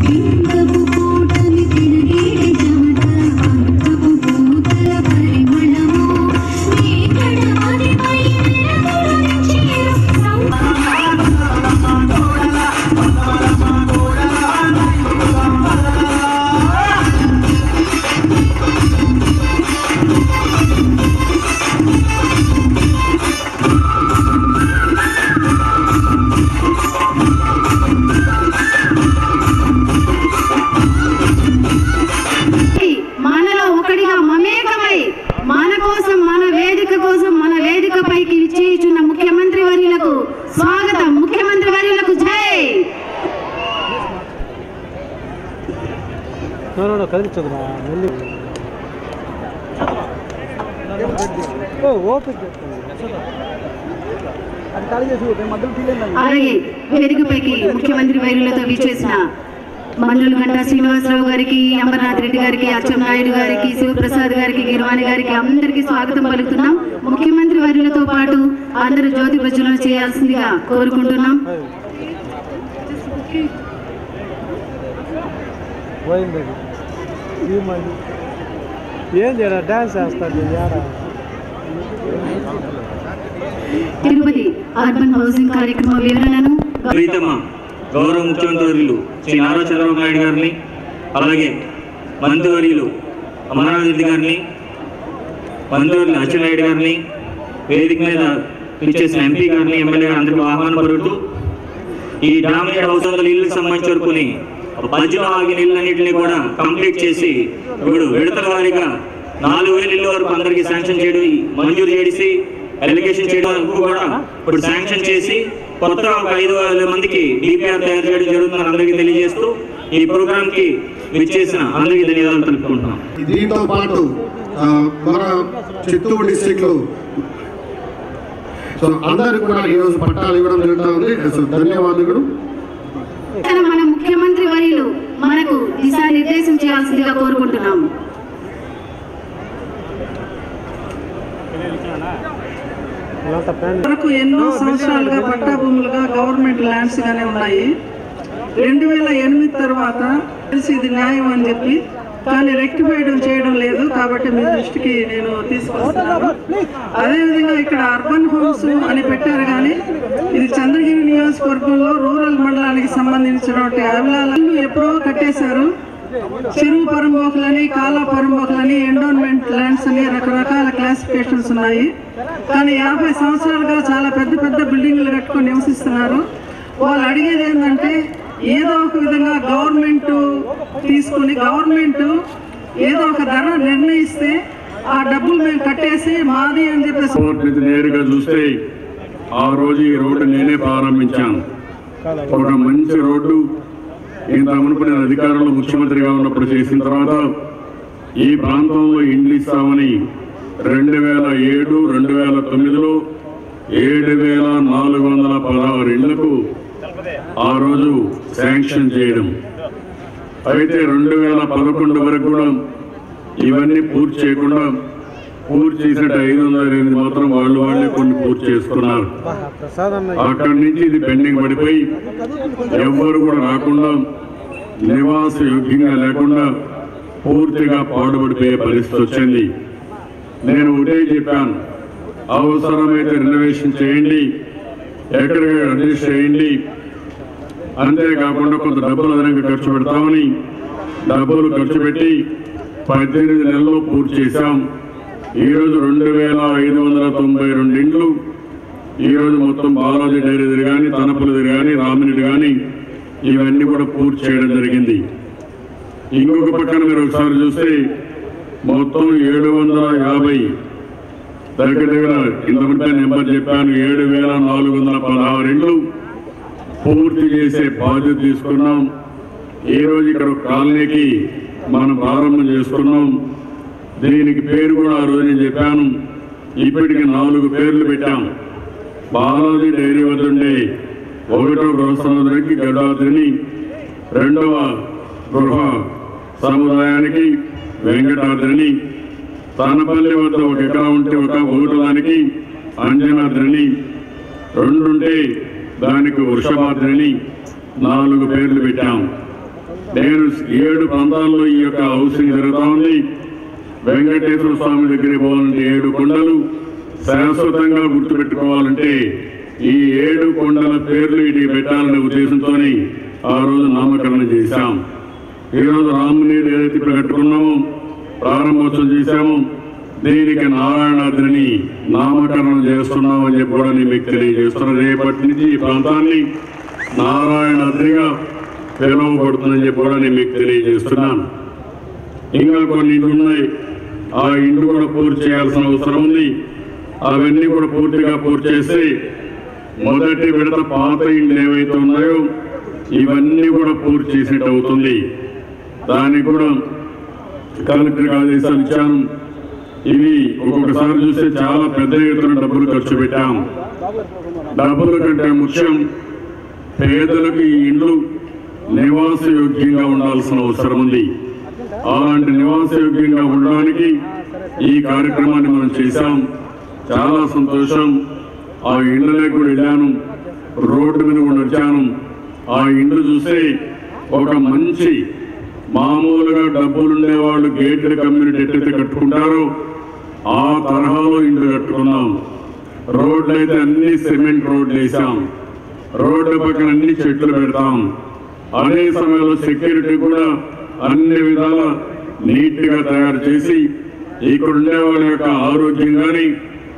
లింగపు కోటని తిరిగేటి చెమట అంగపు పూతల పరిమళము నీకడ మదిపై వెలుగులను చేరు మనలో ఒకటిగా మమేకమై మన కోసం మన వేదిక కోసం మన వేదిక పైకి ఇచ్చేయుచున్న ముఖ్యమంత్రి వర్యులకు స్వాగతం ముఖ్యమంత్రి వర్యులకు జై కదిలించదురా మళ్ళీ ఓ ఓపిక అది ఖాళీ చేసి నేను మధ్యలో తీయలేదు అలాగే వేదికపైకి ముఖ్యమంత్రి వైరులతో విచ్చేసిన మండలు గంటా శ్రీనివాసరావు గారికి అంబర్నాథ్ రెడ్డి గారికి అచ్చెం నాయుడు గారికి శివప్రసాద్ గారికి గిరివాణి గారికి అందరికీ స్వాగతం పలుకుతున్నాం ముఖ్యమంత్రి వర్యులతో పాటు అందరూ జ్యోతి ప్రజ్వలన చేయాల్సిందిగా కోరుకుంటున్నాం పోయింది అది. ఈ మళ్ళీ ఏం చేయడా డ్యాన్స్ వేస్తాడు ఏడా తిరుపతి అర్బన్ హౌసింగ్ కార్యక్రమ వివరణను ప్రీతమ గౌరవ ముఖ్యమంత్రి వర్యులు శ్రీ నారా చంద్రబాబు నాయుడు గారిని అలాగే మంత్రివర్యులు అమర్నాథ్ రెడ్డి గారిని మంత్రివర్యులు అచ్చెన్నాయుడు గారిని వేదిక మీద ఇచ్చేసిన ఎంపీ గారిని ఎమ్మెల్యే గారిని అందరికీ ఆహ్వానం పలుకుతూ ఈ డ్యామ్ ఏడు హౌస్ వందల ఇళ్ళకి సంబంధించి వరకుని మధ్యలో ఆగిన ఇళ్ళన్నింటినీ కూడా కంప్లీట్ చేసి ఇప్పుడు విడతల వారీగా నాలుగు వేల ఇళ్ళ వరకు అందరికీ శాంక్షన్ చేయడం మంజూరు చేసి అప్లికేషన్ చేయడం వరకు కూడా ఇప్పుడు శాంక్షన్ చేసి కొత్త ఒక ఐదు వేల మందికి డిపిఆర్ తయారు చేయడం జరుగుతుందని అందరికీ తెలియజేస్తూ ఈ ప్రోగ్రామ్ కి విచ్చేసిన అందరికీ ధన్యవాదాలు తెలుపుకుంటున్నాం దీంతో పాటు ఆ, మన చిత్తూరు డిస్టిక్ లో సో అందరికి కూడా ఈరోజు పట్టాలు ఇవ్వడం జరుగుతూ ఉంది సో ధన్యవాదాలు తన మన ముఖ్యమంత్రి వర్యులు మనకు దిశానిర్దేశం చేయాల్సిందిగా కోరుకుంటున్నాము ఇదంతా ప్లాన్ వరకు ఎన్నో సంవత్సరాలుగా పట్టా భూములుగా గవర్నమెంట్ ల్యాండ్స్ గానే ఉన్నాయి రెండు వేల ఎనిమిది తర్వాత తెలిసి ఇది న్యాయం అని చెప్పి కానీ రెక్టిఫైడ్ చేయడం లేదు కాబట్టి మీ దృష్టికి నేను తీసుకొస్తున్నాను అదేవిధంగా ఇక్కడ అర్బన్ హోమ్స్ అని పెట్టారు కానీ ఇది చంద్రగిరి నియోజకవర్గంలో రూరల్ మండలానికి సంబంధించినటువంటి అవిలాలను ఎప్పుడో కట్టేశారు చెరువు పరంబోకులని కాలా పరంబోకులని ఎండోన్మెంట్ ల్యాండ్స్ అని రకరకాల క్లాసిఫికేషన్స్ ఉన్నాయి కానీ యాభై సంవత్సరాలుగా చాలా పెద్ద పెద్ద బిల్డింగ్లు కట్టుకొని నివసిస్తున్నారు వాళ్ళు అడిగేది ఏంటంటే ఏదో ఒక విధంగా గవర్నమెంట్ తీసుకుని గవర్నమెంట్ ఏదో ఒక ధర నిర్ణయిస్తే ఆ డబ్బులు మేము కట్టేసి మాది అని చెప్పేసి రోడ్ నుంచి నేరుగా చూస్తే ఆ రోజు ఈ రోడ్డు నేనే ప్రారంభించాను ఒక మంచి రోడ్డు ఇంత మునుపు నేను అధికారంలో ముఖ్యమంత్రిగా ఉన్నప్పుడు చేసిన తర్వాత ఈ ప్రాంతంలో ఇండ్లు ఇస్తామని రెండు వేల ఏడు రెండు వేల తొమ్మిదిలో ఏడు వేల నాలుగు వందల పదహారు ఇళ్లకు ఆ రోజు శాంక్షన్ చేయడం అయితే రెండు వేల పదకొండు వరకు కూడా ఇవన్నీ పూర్తి చేయకుండా పూర్తి చేసినట్టు ఐదు వందల ఎనిమిది మాత్రం వాళ్ళు వాళ్ళే కొన్ని పూర్తి చేసుకున్నారు ప్రసాద్ అన్న అక్కడి నుంచి ఇది పెండింగ్ పడిపోయి ఎవ్వరు కూడా రాకుండా నివాస యోగ్యంగా లేకుండా పూర్తిగా పాడుపడిపోయే పరిస్థితి వచ్చింది నేను ఒకటే చెప్పాను అవసరమైతే రినోవేషన్ చేయండి ఎక్కడికి అడ్జస్ట్ చేయండి అంతేకాకుండా కొంత డబ్బులు అదనంగా ఖర్చు పెడతామని డబ్బులు ఖర్చు పెట్టి పద్దెనిమిది నెలల్లో పూర్తి చేశాం ఈరోజు రెండు వేల ఐదు వందల తొంభై రెండు ఇండ్లు ఈరోజు మొత్తం బాలాజీ డైరీది కానీ తనపల్లిది కానీ రామినిది కానీ ఇవన్నీ కూడా పూర్తి చేయడం జరిగింది ఇంకొక పక్కన మీరు ఒకసారి చూస్తే మొత్తం ఏడు వందల యాభై దగ్గర దగ్గర ఇంతకుముందే నెంబర్ చెప్పాను ఏడు వేల నాలుగు వందల పదహారు ఇండ్లు పూర్తి చేసే బాధ్యత తీసుకున్నాం ఈ రోజు ఇక్కడ ఒక కాలనీకి మనం ప్రారంభం చేసుకున్నాం దీనికి పేరు కూడా ఆ రోజు నేను చెప్పాను ఇప్పటికి నాలుగు పేర్లు పెట్టాం బాలాజీ డైరీ వద్ద ఉండే ఒకటో గృహ సముద్రానికి గడాద్రిని రెండవ గృహ సముదాయానికి వెంకటాద్రిని తానపల్లి వద్ద ఒక ఎకరా ఉంటే ఒక ఒకటో దానికి అంజనాద్రిని రెండుంటే దానికి వృషభాద్రిని నాలుగు పేర్లు పెట్టాం నేను ఏడు ప్రాంతాల్లో ఈ యొక్క హౌసింగ్ జరుగుతా ఉంది వెంకటేశ్వర స్వామి దగ్గరికి పోవాలంటే ఏడు కొండలు శాశ్వతంగా గుర్తుపెట్టుకోవాలంటే ఈ ఏడు కొండల పేర్లు ఇటు పెట్టాలనే ఉద్దేశంతో ఆ రోజు నామకరణ చేశాం ఈరోజు రామునీరు ఏదైతే ఇప్పుడు కట్టుకున్నామో ప్రారంభోత్సవం చేశామో దీనికి నారాయణాద్రిని నామకరణం చేస్తున్నామని చెప్పి కూడా నేను మీకు తెలియజేస్తున్నాను రేపటి నుంచి ఈ ప్రాంతాన్ని నారాయణాద్రిగా పిలువబడుతుందని చెప్పి కూడా నేను మీకు తెలియజేస్తున్నాను ఇంకా కొన్ని ఇండ్లు ఉన్నాయి ఆ ఇండ్లు కూడా పూర్తి చేయాల్సిన అవసరం ఉంది అవన్నీ కూడా పూర్తిగా పూర్తి చేసి మొదటి విడత పాత ఇండ్లు ఏవైతే ఉన్నాయో ఇవన్నీ కూడా పూర్తి చేసేట్టు అవుతుంది దానికి కూడా కలెక్టర్ ఆదేశాలు ఇచ్చాను ఇవి ఒక్కొక్కసారి చూస్తే చాలా పెద్ద ఎత్తున డబ్బులు ఖర్చు పెట్టాం డబ్బుల కంటే ముఖ్యం పేదలకు ఈ ఇండ్లు నివాసయోగ్యంగా ఉండాల్సిన అవసరం ఉంది అలాంటి నివాసయోగ్యంగా ఉండడానికి ఈ కార్యక్రమాన్ని మనం చేశాం చాలా సంతోషం ఆ ఇండ్లలోకి కూడా వెళ్ళాను రోడ్డు మీద కూడా వచ్చాను ఆ ఇండ్లు చూస్తే ఒక మంచి మామూలుగా డబ్బులుండే వాళ్ళు గేటెడ్ కమ్యూనిటీ ఎట్టయితే కట్టుకుంటారో ఆ తరహాలో ఇండ్లు కట్టుకున్నాం రోడ్లు అయితే అన్ని సిమెంట్ రోడ్లు వేసాం రోడ్ల పక్కన అన్ని చెట్లు పెడతాం అదే సమయంలో సెక్యూరిటీ కూడా అన్ని విధాల నీట్ గా తయారు చేసి ఇక్కడ ఉండే వాళ్ళ యొక్క ఆరోగ్యం కానీ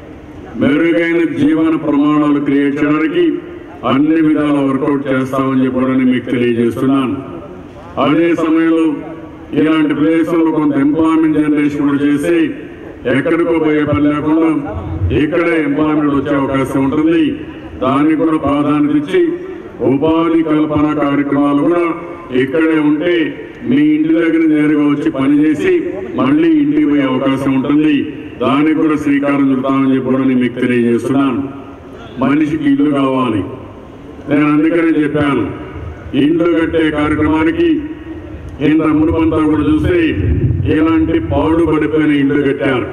మెరుగైన జీవన ప్రమాణాలు క్రియేట్ చేయడానికి అన్ని విధాల వర్కౌట్ చేస్తామని చెప్పడానికి మీకు తెలియజేస్తున్నాను అదే సమయంలో ఇలాంటి ప్లేసుల్లో కొంత ఎంప్లాయ్మెంట్ జనరేషన్ కూడా చేసి ఎక్కడికో పోయే పని లేకుండా ఇక్కడే ఎంప్లాయ్మెంట్ వచ్చే అవకాశం ఉంటుంది దానికి కూడా ప్రాధాన్యత ఇచ్చి ఉపాధి కల్పన కార్యక్రమాలు కూడా ఇక్కడే ఉంటే మీ ఇంటి దగ్గర నేరుగా వచ్చి పనిచేసి మళ్ళీ ఇంటికి పోయే అవకాశం ఉంటుంది దానికి కూడా శ్రీకారం చుడతామని చెప్పి కూడా నేను మీకు తెలియజేస్తున్నాను మనిషికి ఇల్లు కావాలి నేను అందుకనే చెప్పాను ఇండ్లు కట్టే కార్యక్రమానికి ఇంత మునుపంతా కూడా చూస్తే ఇలాంటి పాడు పడిపోయిన ఇండ్లు కట్టారు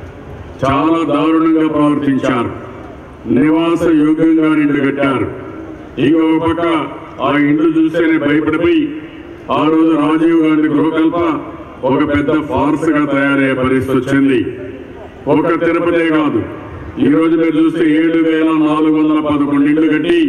చాలా దారుణంగా ప్రవర్తించారు నివాస యోగ్యంగా ఇండ్లు కట్టారు ఇంకో పక్క ఆ ఇండ్లు చూస్తేనే భయపడిపోయి ఆ రోజు రాజీవ్ గాంధీ గృహకల్ప ఒక పెద్ద ఫార్స్ గా తయారయ్యే పరిస్థితి వచ్చింది ఒక తిరుపతే కాదు ఈ రోజు మీరు చూస్తే ఏడు వేల నాలుగు వందల పదకొండు ఇండ్లు కట్టి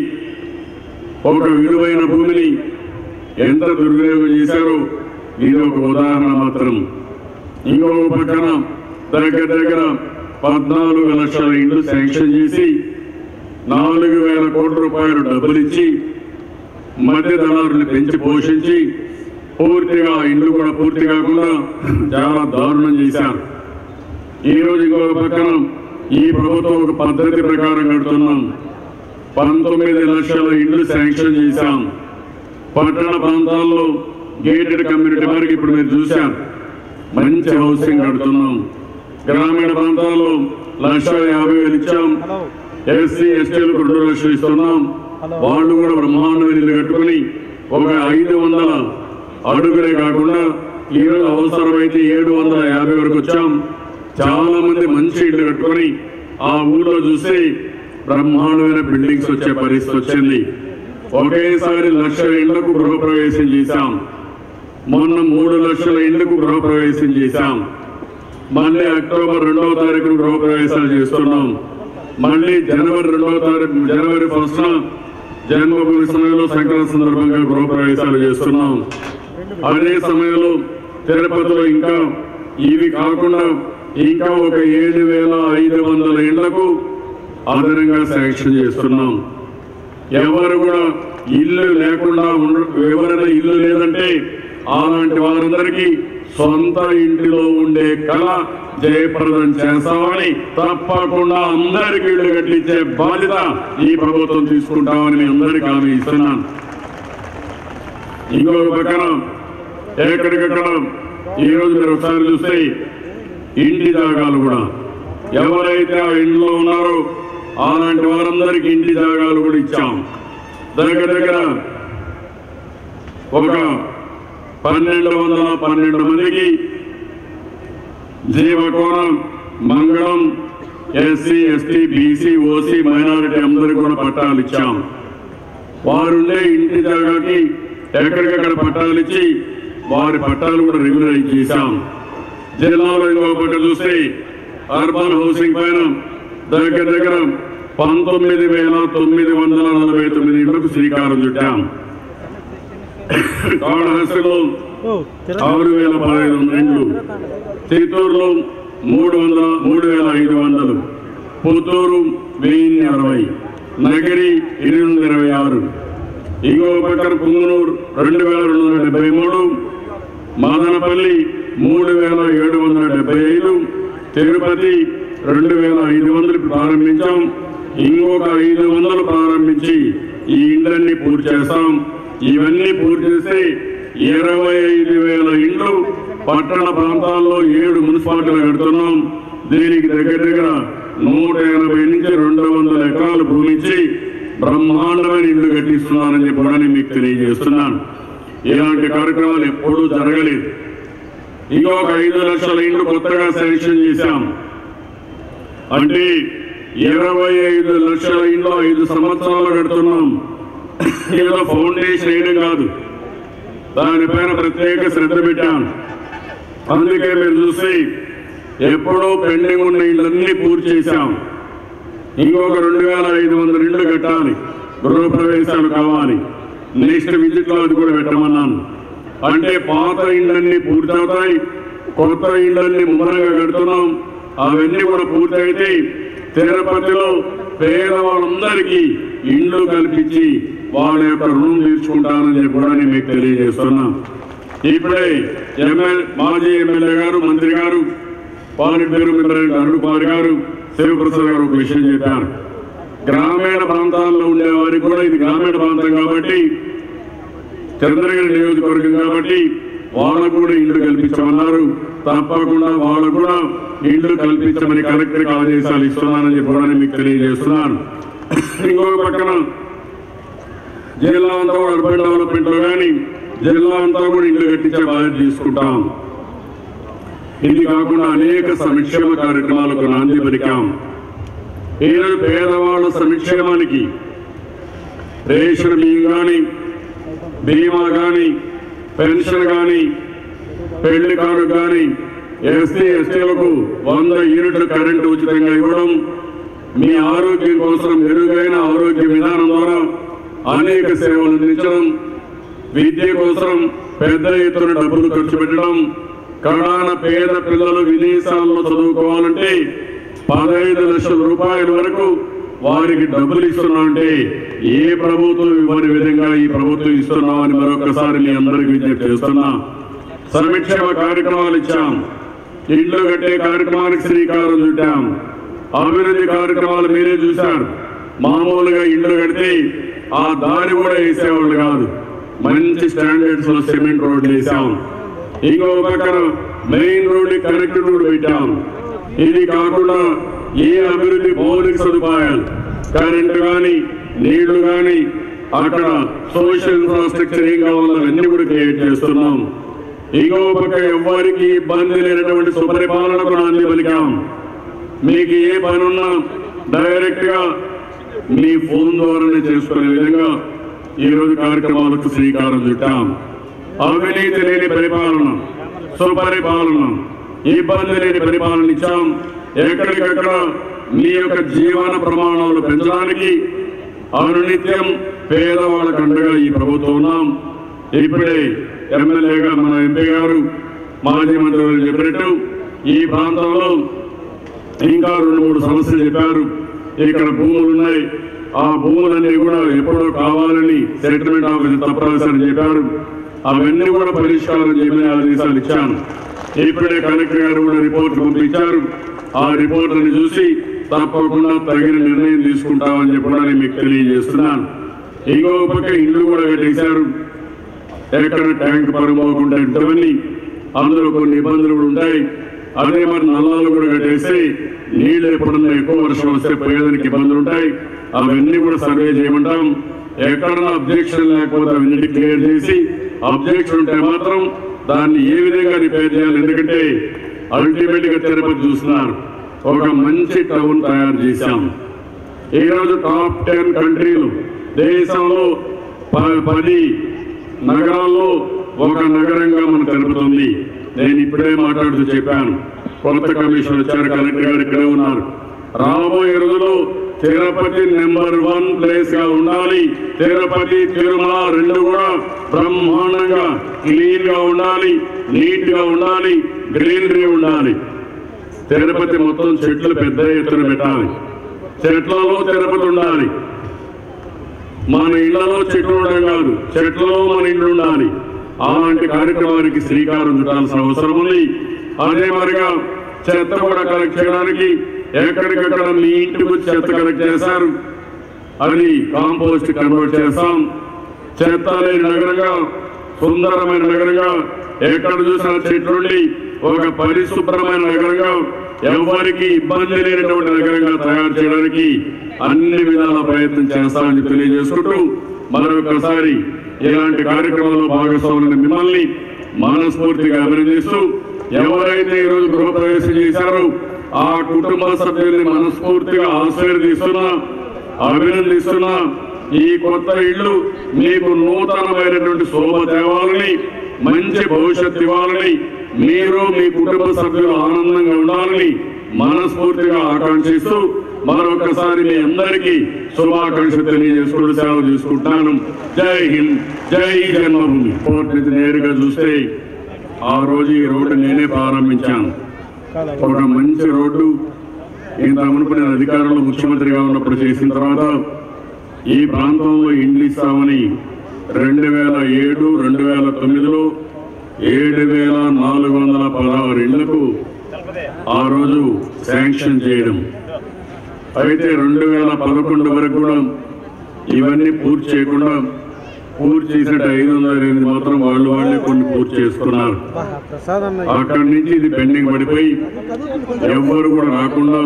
ఒక విలువైన భూమిని ఎంత దుర్వినియోగం చేశారో ఇది ఒక ఉదాహరణ మాత్రం ఇంకొక పక్కన దగ్గర దగ్గర పద్నాలుగు లక్షల ఇండ్లు శాంక్షన్ చేసి నాలుగు వేల కోట్ల రూపాయలు డబ్బులు ఇచ్చి మధ్య దళారుని పెంచి పోషించి పూర్తిగా ఆ ఇండ్లు కూడా పూర్తి కాకుండా చాలా దారుణం చేశారు ఈ రోజు ఇంకొక పక్కన ఈ ప్రభుత్వం ఒక పద్ధతి ప్రకారం కడుతున్నాం పంతొమ్మిది లక్షల ఇండ్లు శాంక్షన్ చేశాం పట్టణ ప్రాంతాల్లో గేటెడ్ కమ్యూనిటీ వరకు ఇప్పుడు మీరు చూశారు మంచి హౌసింగ్ కడుతున్నాం గ్రామీణ ప్రాంతాల్లో లక్ష యాభై వేలు ఇచ్చాం ఎస్సీ ఎస్టీలకు రెండు లక్షలు ఇస్తున్నాం వాళ్ళు కూడా బ్రహ్మాండమైన ఇల్లు కట్టుకుని ఒక ఐదు వందల అడుగులే కాకుండా ఈరోజు అవసరమైతే ఏడు వందల యాభై వరకు వచ్చాం చాలా మంది మంచి ఇల్లు కట్టుకొని ఆ ఊర్లో చూస్తే బ్రహ్మాండమైన బిల్డింగ్స్ వచ్చే పరిస్థితి వచ్చింది ఒకేసారి లక్ష ఇళ్లకు గృహప్రవేశం చేశాం మొన్న మూడు లక్షల ఇళ్లకు గృహప్రవేశం చేశాం మళ్ళీ అక్టోబర్ రెండవ తారీఖున గృహప్రవేశాలు చేస్తున్నాం మళ్ళీ జనవరి రెండవ తారీఖు జనవరి ఫస్ట్ జన్మభూమి సమయంలో సంక్రాంతి సందర్భంగా గృహప్రవేశాలు చేస్తున్నాం అదే సమయంలో తిరుపతిలో ఇంకా ఇవి కాకుండా ఇంకా ఒక ఏడు వేల ఐదు వందల ఇళ్లకు అదనంగా శాంక్షన్ చేస్తున్నాం ఎవరు కూడా ఇల్లు లేకుండా ఉండ ఎవరైనా ఇల్లు లేదంటే అలాంటి వారందరికీ సొంత ఇంటిలో ఉండే కళ జయప్రదం చేస్తామని తప్పకుండా అందరికీ ఇల్లు కట్టించే బాధ్యత ఈ ప్రభుత్వం తీసుకుంటామని మీ అందరికీ హామీ ఇస్తున్నాను ఇంకొక పక్కన ఎక్కడికక్కడ ఈ రోజు మీరు ఒకసారి చూస్తే ఇంటి జాగాలు కూడా ఎవరైతే ఆ ఇంట్లో ఉన్నారో అలాంటి వారందరికీ ఇంటి జాగాలు కూడా ఇచ్చాం దగ్గర దగ్గర ఒక పన్నెండు వందల పన్నెండు మందికి జీవకోణం మంగళం SC ST BC OC minority అందరికి కూడా పట్టాలు ఇచ్చాం వారుండే ఇంటి జాగాకి ఎక్కడికక్కడ పట్టాలు ఇచ్చి వారి పట్టాలు కూడా రెగ్యులరైజ్ చేశాం జిల్లాలో ఇంకో పక్క చూస్తే అర్బన్ హౌసింగ్ పైన దగ్గర దగ్గర పంతొమ్మిది వేల తొమ్మిది వందల నలభై తొమ్మిది ఇళ్లకు శ్రీకారం చుట్టాం కాళహస్తిలో ఓ తిరగ ఆరు వేల పదహైదు వందల ఇండ్లు చిత్తూరులో మూడు వందల మూడు వేల ఐదు వందలు పుత్తూరు వెయ్యి అరవై నగిరి ఎనిమిది వందల ఇరవై ఆరు ఇంకో పక్కన పుంగనూరు రెండు వేల రెండు వందల డెబ్బై మూడు మదనపల్లి మూడు వేల ఏడు వందల డెబ్బై ఐదు తిరుపతి రెండు వేల ఐదు వందలు ప్రారంభించాం ఇంకొక ఐదు వందలు ప్రారంభించి ఈ ఇండ్లన్నీ పూర్తి చేస్తాం ఇవన్నీ పూర్తి చేస్తే ఇరవై ఐదు వేల ఇండ్లు పట్టణ ప్రాంతాల్లో ఏడు మున్సిపాలిటీలు కడుతున్నాం దీనికి దగ్గర దగ్గర నూట ఎనభై నుంచి రెండు వందల ఎకరాలు భూమి ఇచ్చి బ్రహ్మాండమైన ఇల్లు కట్టిస్తున్నానని చెప్పి కూడా నేను మీకు తెలియజేస్తున్నాను ఇలాంటి కార్యక్రమాలు ఎప్పుడూ జరగలేదు ఇంకొక ఐదు లక్షల ఇండ్లు కొత్తగా శాంక్షన్ చేశాం అంటే ఇరవై ఐదు లక్షల ఇండ్లు ఐదు సంవత్సరాలు కడుతున్నాం ఏదో ఫౌండేషన్ వేయడం కాదు దానిపైన ప్రత్యేక శ్రద్ధ పెట్టాం అందుకే మీరు చూసి ఎప్పుడో పెండింగ్ ఉన్న ఇళ్ళన్నీ పూర్తి చేశాం ఇంకొక రెండు వేల ఐదు వందల ఇళ్ళు కట్టాలి గృహప్రవేశాలు కావాలి నెక్స్ట్ విజిట్ లో అది కూడా పెట్టమన్నాను అంటే పాత ఇళ్ళన్నీ పూర్తవుతాయి కొత్త ఇళ్ళన్నీ ముమ్మరంగా కడుతున్నాం అవన్నీ కూడా పూర్తయితే తిరుపతిలో పేదవాళ్ళందరికీ ఇండ్లు కల్పించి వాళ్ళ యొక్క రుణం తీర్చుకుంటానని చెప్పి కూడా నేను మీకు తెలియజేస్తున్నా ఇప్పుడే ఎమ్మెల్యే మాజీ ఎమ్మెల్యే గారు మంత్రి గారు పాలిట్ బ్యూరో మెంబర్ అయిన అరుణ్ కుమార్ గారు శివప్రసాద్ గారు ఒక విషయం చెప్పారు గ్రామీణ ప్రాంతాల్లో ఉండే వారికి కూడా ఇది గ్రామీణ ప్రాంతం కాబట్టి చంద్రగిరి నియోజకవర్గం కాబట్టి వాళ్ళకు కూడా ఇల్లు కల్పించమన్నారు తప్పకుండా వాళ్ళకు కూడా ఇల్లు కల్పించమని కలెక్టర్కి ఆదేశాలు ఇస్తున్నానని చెప్పి కూడా నేను మీకు తెలియజేస్తున్నాను ఇంకొక పక్కన జిల్లా అంతా కూడా అర్బన్ డెవలప్మెంట్ లో కానీ జిల్లా అంతా కూడా ఇల్లు కట్టించే బాధ్యత తీసుకుంటాం ఇది కాకుండా అనేక సంక్షేమ కార్యక్రమాలకు నాంది పలికాం ఈరోజు పేదవాళ్ళ సంక్షేమానికి రేషన్ బియ్యం కానీ బీమా కానీ పెన్షన్ కానీ పెళ్లి కారు కానీ ఎస్సీ ఎస్టీలకు వంద యూనిట్ల కరెంటు ఉచితంగా ఇవ్వడం మీ ఆరోగ్యం కోసం మెరుగైన ఆరోగ్య విధానం ద్వారా అనేక సేవలు అందించడం విద్య కోసం పెద్ద ఎత్తున డబ్బులు ఖర్చు పెట్టడం కడాన పేద పిల్లలు విదేశాల్లో చదువుకోవాలంటే పదహైదు లక్షల రూపాయల వరకు వారికి డబ్బులు ఇస్తున్నామంటే ఏ ప్రభుత్వం ఇవ్వని విధంగా ఈ ప్రభుత్వం ఇస్తున్నామని మరొకసారి మీ అందరికి విజ్ఞప్తి చేస్తున్నా సంక్షేమ కార్యక్రమాలు ఇచ్చాం ఇళ్ళు కట్టే కార్యక్రమానికి శ్రీకారం చుట్టాం అభివృద్ధి కార్యక్రమాలు మీరే చూశారు మామూలుగా ఇళ్ళు కడితే ఆ దారి కూడా వేసేవాళ్ళు కాదు మంచి స్టాండర్డ్స్ లో సిమెంట్ రోడ్లు వేసాం ఇంకో పక్కన మెయిన్ రోడ్ కనెక్ట్ రోడ్ పెట్టాం ఇది కాకుండా ఏ అభివృద్ధి మౌలిక సదుపాయాలు కరెంటు కానీ నీళ్లు కానీ అక్కడ సోషల్ ఇన్ఫ్రాస్ట్రక్చర్ ఏం కావాలో అన్ని కూడా క్రియేట్ చేస్తున్నాం ఇంకో పక్క ఎవ్వరికి ఇబ్బంది లేనటువంటి సుపరిపాలనకు నాంది పలికాం మీకు ఏ పని ఉన్నా డైరెక్ట్ గా మీ ఫోన్ ద్వారానే చేసుకునే విధంగా ఈ రోజు కార్యక్రమాలకు శ్రీకారం చుట్టాం అవినీతి లేని పరిపాలన సుపరిపాలన ఇబ్బంది లేని పరిపాలన ఇచ్చాం ఎక్కడికక్కడ మీ యొక్క జీవన ప్రమాణాలు పెంచడానికి అనునిత్యం పేదవాళ్ళకు అండగా ఈ ప్రభుత్వం ఉన్నాం ఇప్పుడే ఎమ్మెల్యేగా మన ఎంపీ గారు మాజీ మంత్రి గారు చెప్పినట్టు ఈ ప్రాంతంలో ఇంకా రెండు మూడు సమస్యలు చెప్పారు ఇక్కడ భూములు ఉన్నాయి ఆ భూములన్నీ కూడా ఎప్పుడో కావాలని సెటిల్మెంట్ ఆఫీస్ తప్పనిసరి చెప్పారు అవన్నీ కూడా పరిష్కారం చేయమని ఆదేశాలు ఇచ్చాను ఇప్పుడే కలెక్టర్ గారు కూడా రిపోర్ట్ పంపించారు ఆ రిపోర్ట్ని చూసి తప్పకుండా తగిన నిర్ణయం తీసుకుంటామని చెప్పి కూడా నేను మీకు తెలియజేస్తున్నాను ఇంకొక పక్క ఇల్లు కూడా కట్టేశారు ఎక్కడ ట్యాంక్ పరమోకుండా ఇంటవన్నీ అందులో కొన్ని ఇబ్బందులు కూడా ఉంటాయి అదే మరి నల్లాలు కూడా కట్టేసి నీళ్ళు ఎప్పుడన్నా ఎక్కువ వర్షం వస్తే పోయేదానికి ఇబ్బందులు ఉంటాయి అవన్నీ కూడా సర్వే చేయమంటాం ఎక్కడన్నా అబ్జెక్షన్ లేకపోతే అవన్నీ క్లియర్ చేసి అబ్జెక్షన్ ఉంటే మాత్రం దాన్ని ఏ విధంగా రిపేర్ చేయాలి ఎందుకంటే అల్టిమేట్ గా తిరుపతి చూస్తున్నారు ఒక మంచి టౌన్ తయారు చేశాం ఈ రోజు టాప్ టెన్ కంట్రీలు దేశంలో ప- పది నగరాల్లో ఒక నగరంగా మనం తెలుపుతుంది నేను ఇప్పుడే మాట్లాడుతూ చెప్పాను కొత్త కమిషన్ వచ్చారు కలెక్టర్ గారు ఇక్కడే ఉన్నారు రాబోయే రోజుల్లో తిరుపతి నెంబర్ వన్ ప్లేస్ గా ఉండాలి తిరుపతి తిరుమల రెండు కూడా బ్రహ్మాండంగా క్లీన్ గా ఉండాలి నీట్ గా ఉండాలి గ్రీనరీ ఉండాలి తిరుపతి మొత్తం చెట్లు పెద్ద ఎత్తున పెట్టాలి చెట్లలో తిరుపతి ఉండాలి మన ఇళ్లలో చెట్లు ఉండడం కాదు చెట్లలో మన ఇల్లు ఉండాలి అలాంటి కార్యక్రమానికి శ్రీకారం చుట్టాల్సిన అవసరం ఉంది అదే మరిగా చెత్త కూడా కలెక్ట్ చేయడానికి ఎక్కడికక్కడ మీ ఇంటికి వచ్చి చెత్త కలెక్ట్ చేశారు అది కాంపోస్ట్ కన్వర్ట్ చేస్తాం చెత్త లేని నగరంగా సుందరమైన నగరంగా ఎక్కడ చూసినా చెట్లుండి ఒక పరిశుభ్రమైన నగరంగా ఎవరికి ఇబ్బంది లేనటువంటి నగరంగా తయారు చేయడానికి అన్ని విధాల ప్రయత్నం చేస్తామని తెలియజేసుకుంటూ మరొకసారి ఇలాంటి కార్యక్రమంలో భాగస్వాములైన మిమ్మల్ని మనస్ఫూర్తిగా అభినందిస్తూ ఎవరైతే ఈరోజు గృహప్రవేశం చేశారో ఆ కుటుంబ సభ్యుల్ని మనస్ఫూర్తిగా ఆశీర్వదిస్తున్నా అభినందిస్తున్నా ఈ కొత్త ఇల్లు మీకు నూతనమైనటువంటి శోభ తేవాలని మంచి భవిష్యత్తు ఇవ్వాలని మీరు మీ కుటుంబ సభ్యులు ఆనందంగా ఉండాలని మనస్ఫూర్తిగా ఆకాంక్షిస్తూ మరొకసారి మీ అందరికీ శుభాకాంక్షలు తెలియజేసుకుంటూ సేవ చేసుకుంటాను జై హింద్ జై జన్మభూమి కోర్టు నుంచి నేరుగా చూస్తే ఆ రోజు ఈ రోడ్డు నేనే ప్రారంభించాను ఒక మంచి రోడ్డు ఇంత మునుపు నేను అధికారంలో ముఖ్యమంత్రిగా ఉన్నప్పుడు చేసిన తర్వాత ఈ ప్రాంతంలో ఇండ్లు ఇస్తామని రెండు వేల ఏడు రెండు వేల తొమ్మిదిలో ఏడు వేల నాలుగు వందల పదహారు ఇళ్లకు ఆ రోజు శాంక్షన్ చేయడం అయితే రెండు వేల పదకొండు వరకు కూడా ఇవన్నీ పూర్తి చేయకుండా పూర్తి చేసినట్టు ఐదు వందల ఎనిమిది మాత్రం వాళ్ళు వాళ్ళే కొన్ని పూర్తి చేసుకున్నారు ప్రసాద్ అన్న అక్కడి నుంచి ఇది పెండింగ్ పడిపోయి ఎవ్వరు కూడా రాకుండా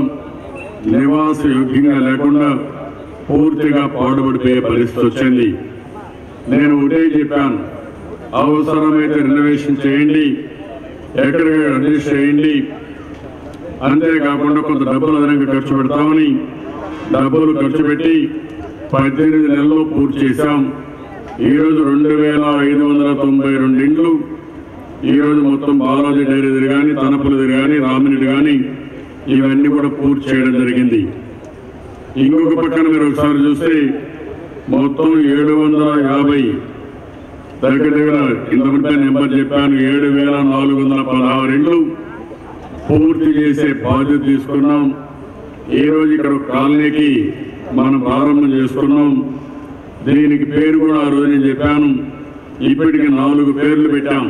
నివాస యోగ్యంగా లేకుండా పూర్తిగా పాడుపడిపోయే పరిస్థితి వచ్చింది నేను ఒకటే చెప్పాను అవసరమైతే రినోవేషన్ చేయండి ఎక్కడికి అడ్జస్ట్ చేయండి అంతేకాకుండా కొంత డబ్బులు అదనంగా ఖర్చు పెడతామని డబ్బులు ఖర్చు పెట్టి పద్దెనిమిది నెలల్లో పూర్తి చేశాం ఈరోజు రెండు వేల ఐదు వందల తొంభై రెండు ఇండ్లు ఈరోజు మొత్తం బాలాజీ డైరీది కానీ తనపులది కానీ రామినిది కానీ ఇవన్నీ కూడా పూర్తి చేయడం జరిగింది ఇంకొక పక్కన మీరు ఒకసారి చూస్తే మొత్తం ఏడు వందల యాభై దగ్గర దగ్గర ఇంతకుముందే నెంబర్ చెప్పాను ఏడు వేల నాలుగు వందల పదహారు ఇండ్లు పూర్తి చేసే బాధ్యత తీసుకున్నాం ఈ రోజు ఇక్కడ ఒక కాలనీకి మనం ప్రారంభం చేసుకున్నాం దీనికి పేరు కూడా ఆ రోజు నేను చెప్పాను ఇప్పటికి నాలుగు పేర్లు పెట్టాం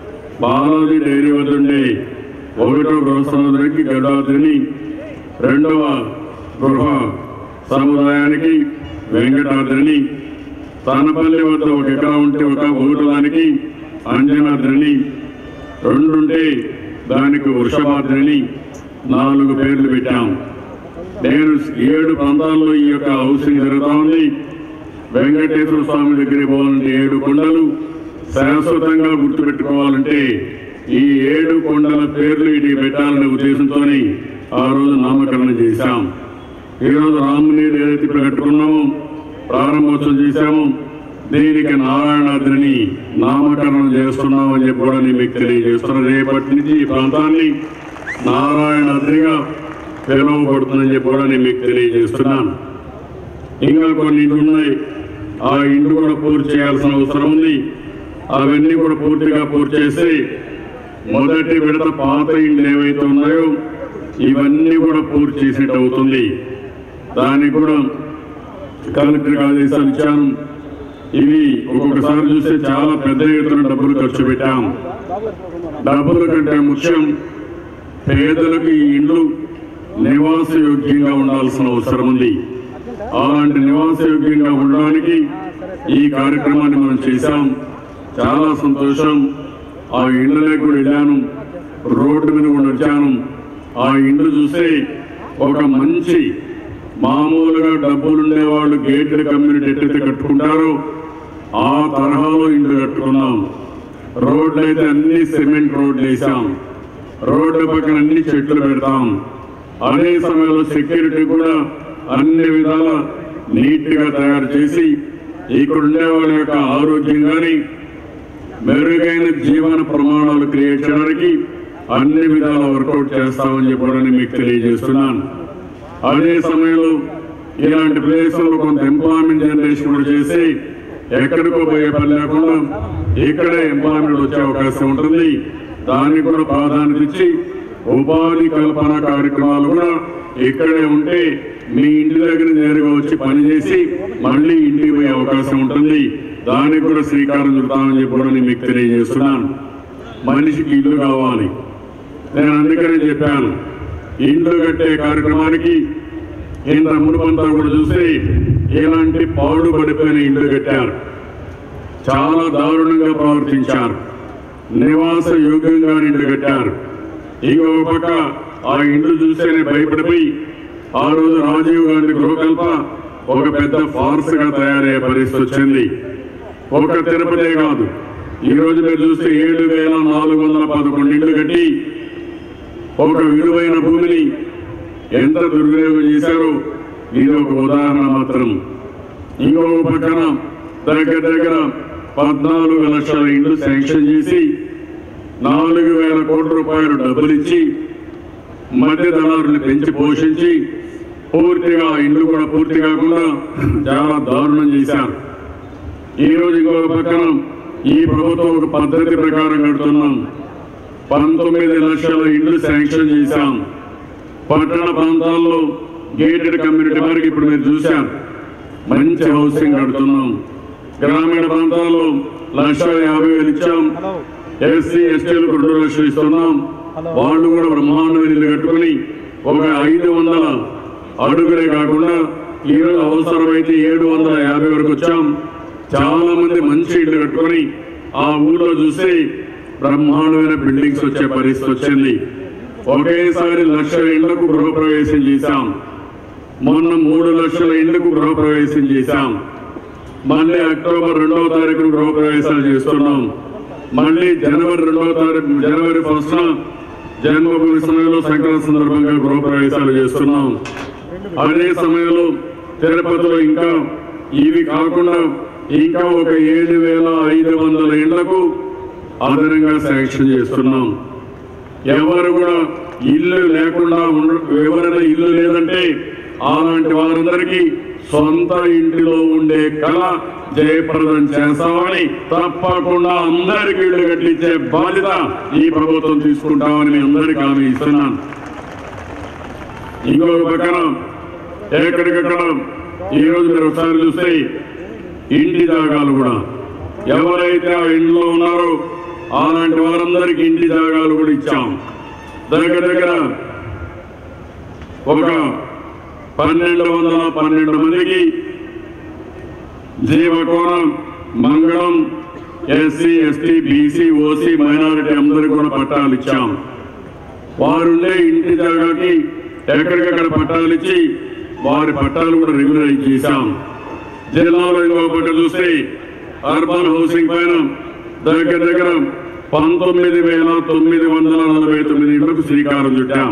బాలాజీ డైరీ వద్ద ఉండే ఒకటో గృహ సముద్రానికి గడాద్రిని రెండవ గృహ సముదాయానికి వెంకటాద్రిని తానపల్లి వద్ద ఒక ఎకరా ఉంటే ఒక ఒకటానికి అంజనాద్రిని రెండుంటే దానికి వృషభాద్రిని నాలుగు పేర్లు పెట్టాం నేను ఏడు ప్రాంతాల్లో ఈ యొక్క హౌసింగ్ జరుగుతా ఉంది వెంకటేశ్వర స్వామి దగ్గరికి పోవాలంటే ఏడు కొండలు శాశ్వతంగా గుర్తుపెట్టుకోవాలంటే ఈ ఏడు కొండల పేర్లు ఇటు పెట్టాలనే ఉద్దేశంతోనే ఆ రోజు నామకరణం చేశాం ఈరోజు రాముని ఏదైతే ఇప్పుడు కట్టుకున్నామో ప్రారంభోత్సవం చేశామో దీనికి నారాయణాద్రిని నామకరణం చేస్తున్నామని చెప్పి కూడా నేను మీకు తెలియజేస్తున్నాను రేపటి నుంచి ఈ ప్రాంతాన్ని నారాయణాద్రిగా పిలువబడుతుందని చెప్పి కూడా నేను మీకు తెలియజేస్తున్నాను ఇంకా కొన్ని ఇండ్లు ఉన్నాయి ఆ ఇండ్లు కూడా పూర్తి చేయాల్సిన అవసరం ఉంది అవన్నీ కూడా పూర్తిగా పూర్తి చేసి మొదటి విడత పాత ఇండ్లు ఏవైతే ఉన్నాయో ఇవన్నీ కూడా పూర్తి చేసేట్టు అవుతుంది దానికి కూడా కలెక్టర్ ఆదేశాలు ఇచ్చాను ఇవి ఒక్కొక్కసారి చూస్తే చాలా పెద్ద ఎత్తున డబ్బులు ఖర్చు పెట్టాం డబ్బుల కంటే ముఖ్యం పేదలకు ఈ ఇండ్లు నివాస యోగ్యంగా ఉండాల్సిన అవసరం ఉంది అలాంటి నివాస యోగ్యంగా ఉండడానికి ఈ కార్యక్రమాన్ని మనం చేశాం చాలా సంతోషం ఆ ఇండ్లలోకి కూడా వెళ్ళాను రోడ్డు మీద కూడా వచ్చాను ఆ ఇండ్లు చూస్తే ఒక మంచి మామూలుగా డబ్బులు ఉండేవాళ్ళు గేటెడ్ కమ్యూనిటీ ఎట్టయితే కట్టుకుంటారో ఆ తరహాలో ఇండ్లు కట్టుకున్నాం రోడ్లు అయితే అన్ని సిమెంట్ రోడ్లు వేసాం రోడ్ల పక్కన అన్ని చెట్లు పెడతాం అదే సమయంలో సెక్యూరిటీ కూడా అన్ని విధాల నీట్ గా తయారు చేసి ఇక్కడ ఉండే వాళ్ళ యొక్క ఆరోగ్యం కానీ మెరుగైన జీవన ప్రమాణాలు క్రియేట్ చేయడానికి అన్ని విధాల వర్కౌట్ చేస్తామని చెప్పడానికి మీకు తెలియజేస్తున్నాను అదే సమయంలో ఇలాంటి ప్లేసుల్లో కొంత ఎంప్లాయ్మెంట్ జనరేషన్ కూడా చేసి ఎక్కడికో పోయే పని లేకుండా ఇక్కడే ఎంప్లాయ్మెంట్ వచ్చే అవకాశం ఉంటుంది దానికి కూడా ప్రాధాన్యత ఇచ్చి ఉపాధి కల్పన కార్యక్రమాలు కూడా ఇక్కడే ఉంటే మీ ఇంటి దగ్గర నేరుగా వచ్చి పనిచేసి మళ్ళీ ఇంటికి పోయే అవకాశం ఉంటుంది దానికి కూడా శ్రీకారం చుడతామని చెప్పి కూడా నేను మీకు తెలియజేస్తున్నాను మనిషికి ఇల్లు కావాలి నేను అందుకనే చెప్పాను ఇండ్లు కట్టే కార్యక్రమానికి ఇంత మునుపంతా కూడా చూస్తే ఇలాంటి పాడు పడిపోయిన ఇండ్లు కట్టారు చాలా దారుణంగా ప్రవర్తించారు నివాస యోగ్యంగా ఇండ్లు కట్టారు ఇంకో పక్క ఆ ఇండ్లు చూస్తేనే భయపడిపోయి ఆ రోజు రాజీవ్ గాంధీ గృహకల్ప ఒక పెద్ద ఫార్స్ గా తయారయ్యే పరిస్థితి వచ్చింది ఒక తిరుపతే కాదు ఈ రోజు మీరు చూస్తే ఏడు వేల నాలుగు వందల పదకొండు ఇండ్లు కట్టి ఒక విలువైన భూమిని ఎంత దుర్వినియోగం చేశారో ఇది ఒక ఉదాహరణ మాత్రం ఇంకొక పక్కన దగ్గర దగ్గర పద్నాలుగు లక్షల ఇండ్లు శాంక్షన్ చేసి నాలుగు వేల కోట్ల రూపాయలు డబ్బులు ఇచ్చి మధ్య దళారుని పెంచి పోషించి పూర్తిగా ఆ ఇండ్లు కూడా పూర్తి కాకుండా చాలా దారుణం చేశారు ఈ రోజు ఇంకొక పక్కన ఈ ప్రభుత్వం ఒక పద్ధతి ప్రకారం కడుతున్నాం పంతొమ్మిది లక్షల ఇండ్లు శాంక్షన్ చేశాం పట్టణ ప్రాంతాల్లో గేటెడ్ కమ్యూనిటీ వరకు ఇప్పుడు మీరు చూశారు మంచి హౌసింగ్ కడుతున్నాం గ్రామీణ ప్రాంతాల్లో లక్ష యాభై వేలు ఇచ్చాం ఎస్సీ ఎస్టీలకు రెండు లక్షలు ఇస్తున్నాం వాళ్ళు కూడా బ్రహ్మాండమైన ఇల్లు కట్టుకుని ఒక ఐదు వందల అడుగులే కాకుండా ఈరోజు అవసరమైతే ఏడు వందల యాభై వరకు వచ్చాం చాలా మంది మంచి ఇల్లు కట్టుకొని ఆ ఊర్లో చూస్తే బ్రహ్మాండమైన బిల్డింగ్స్ వచ్చే పరిస్థితి వచ్చింది ఒకేసారి లక్ష ఇళ్లకు గృహప్రవేశం చేశాం మొన్న మూడు లక్షల ఇళ్లకు గృహప్రవేశం చేశాం మళ్ళీ అక్టోబర్ రెండవ తారీఖున గృహప్రవేశాలు చేస్తున్నాం మళ్ళీ జనవరి రెండవ తారీఖు జనవరి ఫస్ట్ జన్మభూమి సమయంలో సంక్రాంతి సందర్భంగా గృహప్రవేశాలు చేస్తున్నాం అదే సమయంలో తిరుపతిలో ఇంకా ఇవి కాకుండా ఇంకా ఒక ఏడు వేల ఐదు వందల ఇళ్లకు అదనంగా శాంక్షన్ చేస్తున్నాం ఎవరు కూడా ఇల్లు లేకుండా ఉండ ఎవరైనా ఇల్లు లేదంటే అలాంటి వారందరికీ సొంత ఇంటిలో ఉండే కళ జయప్రదం చేస్తామని తప్పకుండా అందరికీ ఇల్లు కట్టించే బాధ్యత ఈ ప్రభుత్వం తీసుకుంటామని మీ అందరికీ హామీ ఇస్తున్నాను ఇంకొక పక్కన ఎక్కడికక్కడ ఈరోజు మీరు ఒకసారి చూస్తే ఇంటి జాగాలు కూడా ఎవరైతే ఆ ఇంట్లో ఉన్నారో అలాంటి వారందరికీ ఇంటి జాగాలు కూడా ఇచ్చాం దగ్గర దగ్గర ఒక పన్నెండు వందల పన్నెండు మందికి జీవకోణం మంగళం SC ST BC OC minority అందరికి కూడా పట్టాలు ఇచ్చాం వారుండే ఇంటి జాగాకి ఎక్కడికక్కడ పట్టాలు ఇచ్చి వారి పట్టాలు కూడా రెగ్యులరైజ్ చేశాం జిల్లాలో ఇంకో పక్క చూస్తే అర్బన్ హౌసింగ్ పైన దగ్గర దగ్గర పంతొమ్మిది వేల తొమ్మిది వందల నలభై తొమ్మిది ఇళ్లకు శ్రీకారం చుట్టాం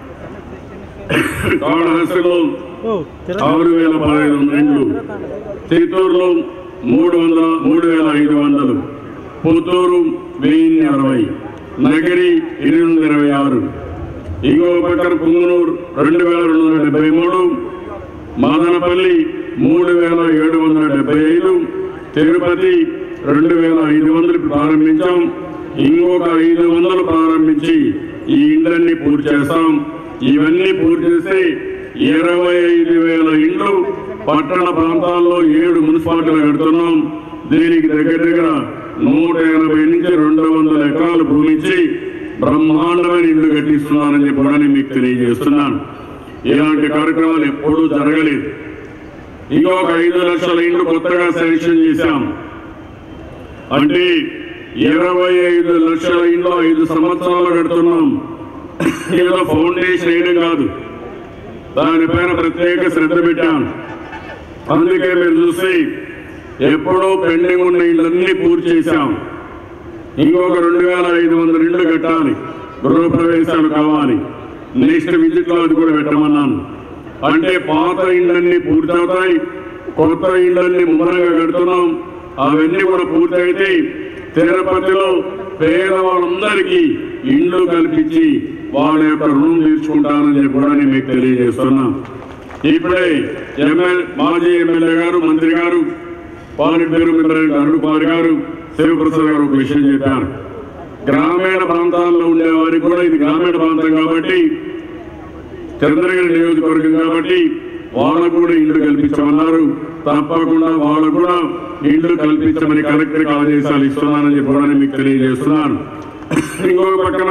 కాళహస్తిలో ఆరు వేల పదహైదు వందల ఇండ్లు చిత్తూరులో మూడు వందల మూడు వేల ఐదు వందలు పుత్తూరు వెయ్యి అరవై నగరి ఎనిమిది వందల ఇరవై ఆరు ఇంకో పక్కన పుంగనూరు రెండు వేల రెండు వందల డెబ్బై మూడు మాదనపల్లి మూడు వేల ఏడు వందల డెబ్బై ఐదు తిరుపతి రెండు వేల ఐదు వందలు ప్రారంభించాం ఇంకొక ఐదు వందలు ప్రారంభించి ఈ ఇండ్లన్నీ పూర్తి చేస్తాం ఇవన్నీ పూర్తి చేస్తే ఇరవై ఐదు వేల ఇండ్లు పట్టణ ప్రాంతాల్లో ఏడు మున్సిపాలిటీలు కడుతున్నాం దీనికి దగ్గర దగ్గర నూట ఎనభై నుంచి రెండు వందల ఎకరాలు భూమి ఇచ్చి బ్రహ్మాండమైన ఇల్లు కట్టిస్తున్నానని చెప్పి కూడా నేను మీకు తెలియజేస్తున్నాను ఇలాంటి కార్యక్రమాలు ఎప్పుడూ జరగలేదు ఇంకొక ఐదు లక్షల ఇండ్లు కొత్తగా శాంక్షన్ చేశాం అంటే ఇరవై ఐదు లక్షల ఇండ్లు ఐదు సంవత్సరాలు కడుతున్నాం ఏదో ఫౌండేషన్ వేయడం కాదు దానిపైన ప్రత్యేక శ్రద్ధ పెట్టాం అందుకే మీరు చూస్తే ఎప్పుడో పెండింగ్ ఉన్న ఇళ్ళన్నీ పూర్తి చేశాం ఇంకొక రెండు వేల ఐదు వందల ఇళ్ళు కట్టాలి గృహప్రవేశాలు కావాలి నెక్స్ట్ విజిట్ లో అది కూడా పెట్టమన్నాను అంటే పాత ఇళ్ళన్నీ పూర్తవుతాయి కొత్త ఇళ్ళన్నీ ముమ్మరంగా కడుతున్నాం అవన్నీ కూడా పూర్తయితే తిరుపతిలో పేదవాళ్ళందరికీ ఇండ్లు కల్పించి వాళ్ళ యొక్క రుణం తీర్చుకుంటానని చెప్పి కూడా నేను మీకు తెలియజేస్తున్నా ఇప్పుడే ఎమ్మెల్యే మాజీ ఎమ్మెల్యే గారు మంత్రి గారు పాలిట్ బ్యూరో మెంబర్ అయిన అరుణ్ కుమార్ గారు శివప్రసాద్ గారు ఒక విషయం చెప్పారు గ్రామీణ ప్రాంతాల్లో ఉండే వారికి కూడా ఇది గ్రామీణ ప్రాంతం కాబట్టి చంద్రగిరి నియోజకవర్గం కాబట్టి వాళ్ళకు కూడా ఇల్లు కల్పించమన్నారు తప్పకుండా వాళ్ళకు కూడా ఇల్లు కల్పించమని కలెక్టర్కి ఆదేశాలు ఇస్తున్నానని చెప్పి కూడా నేను మీకు తెలియజేస్తున్నాను ఇంకొక పక్కన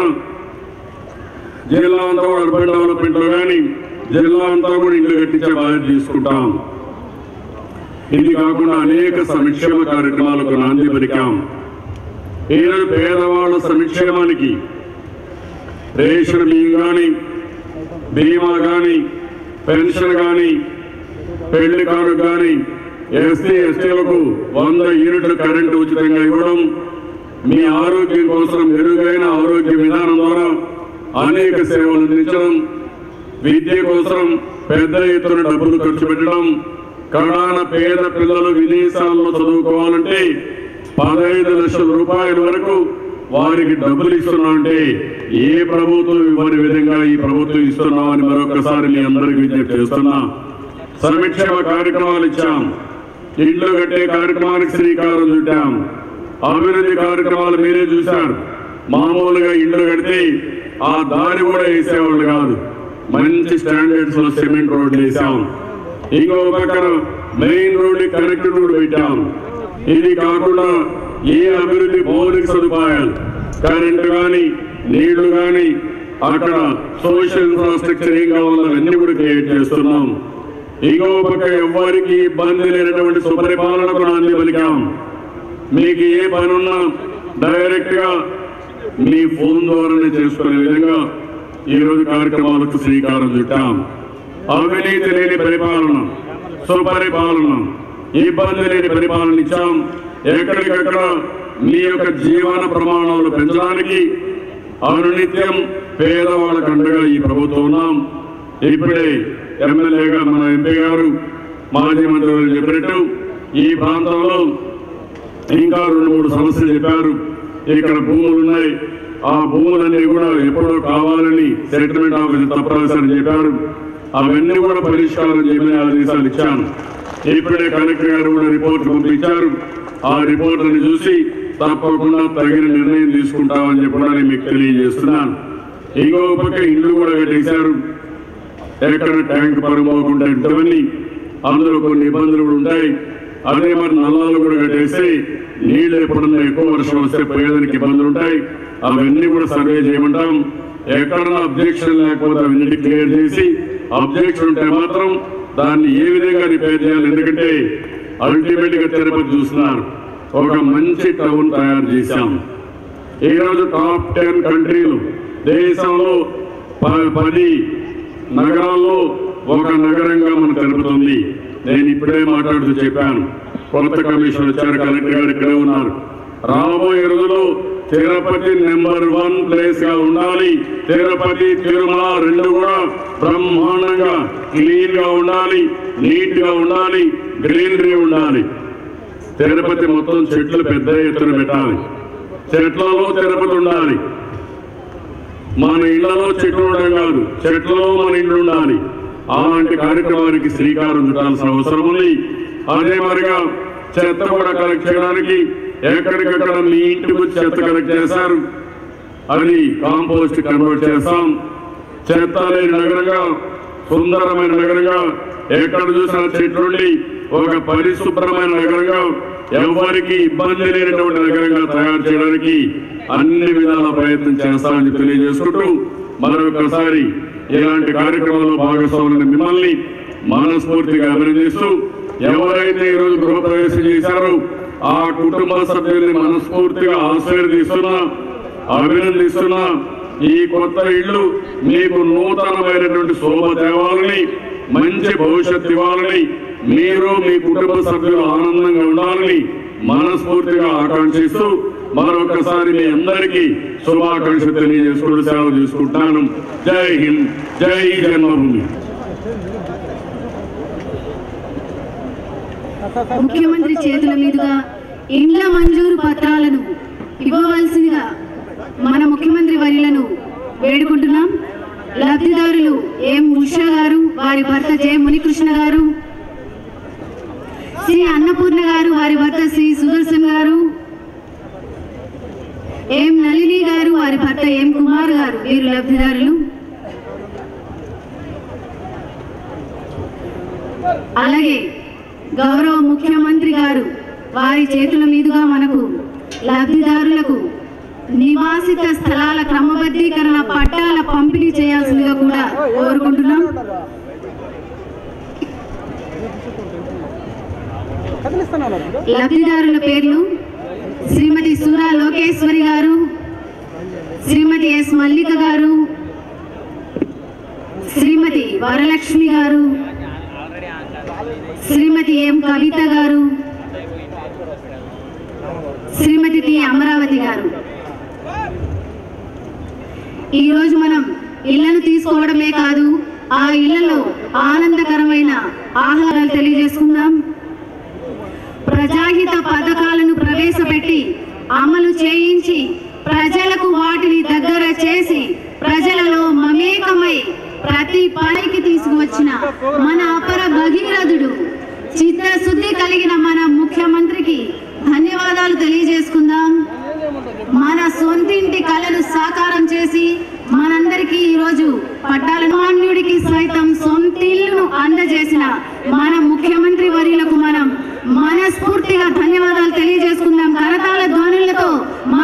జిల్లా అంతా కూడా అర్బన్ డెవలప్మెంట్ లో కానీ జిల్లా అంతా కూడా ఇల్లు కట్టించే బాధ్యత తీసుకుంటాం ఇది కాకుండా అనేక సంక్షేమ కార్యక్రమాలకు నాంది పలికాం ఈరోజు పేదవాళ్ళ సంక్షేమానికి రేషన్ బియ్యం కానీ బీమా కానీ పెన్షన్ కానీ పెళ్లి కారు కానీ ఎస్సీ ఎస్టీలకు వంద యూనిట్లు కరెంటు ఉచితంగా ఇవ్వడం మీ ఆరోగ్యం కోసం మెరుగైన ఆరోగ్య విధానం ద్వారా అనేక సేవలు అందించడం విద్య కోసం పెద్ద ఎత్తున డబ్బులు ఖర్చు పెట్టడం కడాన పేద పిల్లలు విదేశాల్లో చదువుకోవాలంటే పదహైదు లక్షల రూపాయల వరకు వారికి డబ్బులు ఇస్తున్నామంటే ఏ ప్రభుత్వం ఇవ్వని విధంగా ఈ ప్రభుత్వం ఇస్తున్నామని మరొకసారి మీ అందరికీ విజ్ఞప్తి చేస్తున్నా సంక్షేమ కార్యక్రమాలు ఇచ్చాం ఇండ్లు కట్టే కార్యక్రమానికి శ్రీకారం చుట్టాం అభివృద్ధి కార్యక్రమాలు మీరే చూశారు మామూలుగా ఇండ్లు కడితే ఆ దారి కూడా వేసేవాళ్ళు కాదు మంచి స్టాండర్డ్స్ లో సిమెంట్ రోడ్లు వేసాం ఇంకో పక్కన మెయిన్ రోడ్ కనెక్టెడ్ రోడ్ పెట్టాం ఇది కాకుండా ఏ అభివృద్ధి మౌలిక సదుపాయాలు కరెంటు కానీ నీళ్లు కానీ అక్కడ సోషల్ ఇన్ఫ్రాస్ట్రక్చర్ ఏం కావాలో అన్ని కూడా క్రియేట్ చేస్తున్నాం ఇంకో పక్క ఎవ్వరికి ఇబ్బంది లేనటువంటి సుపరిపాలనకు నాంది పలికాం మీకు ఏ పనున్నా డైరెక్ట్ గా మీ ఫోన్ ద్వారానే చేసుకునే విధంగా ఈ రోజు కార్యక్రమాలకు శ్రీకారం చుట్టాం అవినీతి లేని పరిపాలన సుపరిపాలన ఇబ్బంది లేని పరిపాలన ఇచ్చాం ఎక్కడికక్కడ మీ యొక్క జీవన ప్రమాణాలు పెంచడానికి అనునిత్యం పేదవాళ్ళకు అండగా ఈ ప్రభుత్వం ఉన్నాం ఇప్పుడే ఎమ్మెల్యేగా మన ఎంపీ గారు మాజీ మంత్రులు చెప్పినట్టు ఈ ప్రాంతంలో ఇంకా రెండు మూడు సమస్యలు చెప్పారు ఇక్కడ భూములు ఉన్నాయి ఆ భూములన్నీ కూడా ఎప్పుడో కావాలని సెటిల్మెంట్ ఆఫీస్ తప్పనిసరి చెప్పారు అవన్నీ కూడా పరిష్కారం చేయమని ఆదేశాలు ఇచ్చాను ఇప్పుడే కలెక్టర్ గారు కూడా రిపోర్ట్ పంపించారు ఆ రిపోర్ట్ని చూసి తప్పకుండా తగిన నిర్ణయం తీసుకుంటామని చెప్పి కూడా నేను మీకు తెలియజేస్తున్నాను ఇంకో పక్క ఇల్లు కూడా కట్టేశారు ఎక్కడ ట్యాంక్ పరమోకుండా ఉంటుందని అందులో కొన్ని ఇబ్బందులు కూడా ఉంటాయి అదే మరి నల్లాలు కూడా కట్టేసి నీళ్ళు ఎప్పుడన్నా ఎక్కువ వర్షం వస్తే పోయేదానికి ఇబ్బందులు ఉంటాయి అవన్నీ కూడా సర్వే చేయమంటాం ఎక్కడన్నా అబ్జెక్షన్ లేకపోతే అవన్నీ క్లియర్ చేసి అబ్జెక్షన్ ఉంటే మాత్రం దాన్ని ఏ విధంగా రిపేర్ చేయాలి ఎందుకంటే అల్టిమేట్ గా తిరుపతి చూస్తున్నారు ఒక మంచి టౌన్ తయారు చేశాం ఈ రోజు టాప్ టెన్ కంట్రీలు దేశంలో ప- పది నగరాల్లో ఒక నగరంగా మన తెలుపుతుంది నేను ఇప్పుడే మాట్లాడుతూ చెప్పాను కొత్త కమిషన్ వచ్చారు కలెక్టర్ గారు ఇక్కడే ఉన్నారు రాబోయే రోజుల్లో తిరుపతి నెంబర్ వన్ ప్లేస్ గా ఉండాలి తిరుపతి తిరుమల రెండు కూడా బ్రహ్మాండంగా క్లీన్ గా ఉండాలి నీట్ గా ఉండాలి గ్రీనరీ ఉండాలి తిరుపతి మొత్తం చెట్లు పెద్ద ఎత్తున పెట్టాలి చెట్లలో తిరుపతి ఉండాలి మన ఇళ్లలో చెట్లు ఉండడం కాదు చెట్లలో మన ఇల్లు ఉండాలి అలాంటి కార్యక్రమానికి శ్రీకారం చుట్టాల్సిన అవసరం ఉంది అదే మరిగా చెత్త కూడా కలెక్ట్ చేయడానికి ఎక్కడికక్కడ మీ ఇంటికి వచ్చి చెత్త కలెక్ట్ చేశారు అది కాంపోస్ట్ కన్వర్ట్ చేస్తాం చెత్త లేని నగరంగా సుందరమైన నగరంగా ఎక్కడ చూసినా చెట్లుండి ఒక పరిశుభ్రమైన నగరంగా ఎవరికి ఇబ్బంది లేనటువంటి నగరంగా తయారు చేయడానికి అన్ని విధాల ప్రయత్నం చేస్తామని తెలియజేసుకుంటూ మరొకసారి ఇలాంటి కార్యక్రమంలో భాగస్వాములైన మిమ్మల్ని మనస్ఫూర్తిగా అభినందిస్తూ ఎవరైతే ఈరోజు గృహప్రవేశం చేశారో ఆ కుటుంబ సభ్యుల్ని మనస్ఫూర్తిగా ఆశీర్వదిస్తున్నా అభినందిస్తున్నా ఈ కొత్త ఇల్లు మీకు నూతనమైనటువంటి శోభ తేవాలని మంచి భవిష్యత్తు ఇవ్వాలని మీరు మీ కుటుంబ సభ్యులు ఆనందంగా ఉండాలని మనస్ఫూర్తిగా ఆకాంక్షిస్తూ మరొకసారి మీ అందరికీ శుభాకాంక్షలు తెలియజేసుకుంటూ సెలవు తీసుకుంటాను జై హింద్ జై జన్మభూమి ముఖ్యమంత్రి చేతుల మీదుగా ఇండ్ల మంజూరు పత్రాలను ఇవ్వవలసిందిగా మన ముఖ్యమంత్రి వర్యులను వేడుకుంటున్నాం లబ్ధిదారులు ఎం ఉషా గారు వారి భర్త జె మునికృష్ణ గారు శ్రీ అన్నపూర్ణ గారు వారి భర్త శ్రీ సుదర్శన్ గారు ఎం నళిని గారు వారి భర్త ఎం కుమార్ గారు వీరు లబ్ధిదారులు అలాగే గౌరవ ముఖ్యమంత్రి గారు వారి చేతుల మీదుగా మనకు లబ్ధిదారులకు నివాసిత స్థలాల క్రమబద్ధీకరణ పట్టాల పంపిణీ చేయాల్సిందిగా కూడా కోరుకుంటున్నాం లబ్ధిదారుల పేర్లు శ్రీమతి సూరా లోకేశ్వరి గారు శ్రీమతి ఎస్ మల్లిక గారు శ్రీమతి వరలక్ష్మి గారు శ్రీమతి ఎం కవిత గారు శ్రీమతి టి అమరావతి గారు ఈరోజు మనం ఇళ్లను తీసుకోవడమే కాదు ఆ ఇళ్లలో ఆనందకరమైన ఆహ్లాదాలు తెలియజేసుకుందాం ప్రజాహిత పథకాలను ప్రవేశపెట్టి అమలు చేయించి ప్రజలకు వాటిని దగ్గర చేసి ప్రజలలో మమేకమై ప్రతి పనికి తీసుకువచ్చిన మన అపర భగీరథుడు చిత్తశుద్ధి కలిగిన మన ముఖ్యమంత్రికి ధన్యవాదాలు తెలియజేసుకుందాం మన సొంతింటి కళను సాకారం చేసి మనందరికీ ఈరోజు పట్టాల మాన్యుడికి సైతం సొంతిల్లును అందజేసిన మన ముఖ్యమంత్రి వర్యులకు మనం మనస్ఫూర్తిగా ధన్యవాదాలు తెలియజేసుకుందాం కరతాళ ధ్వనులతో మన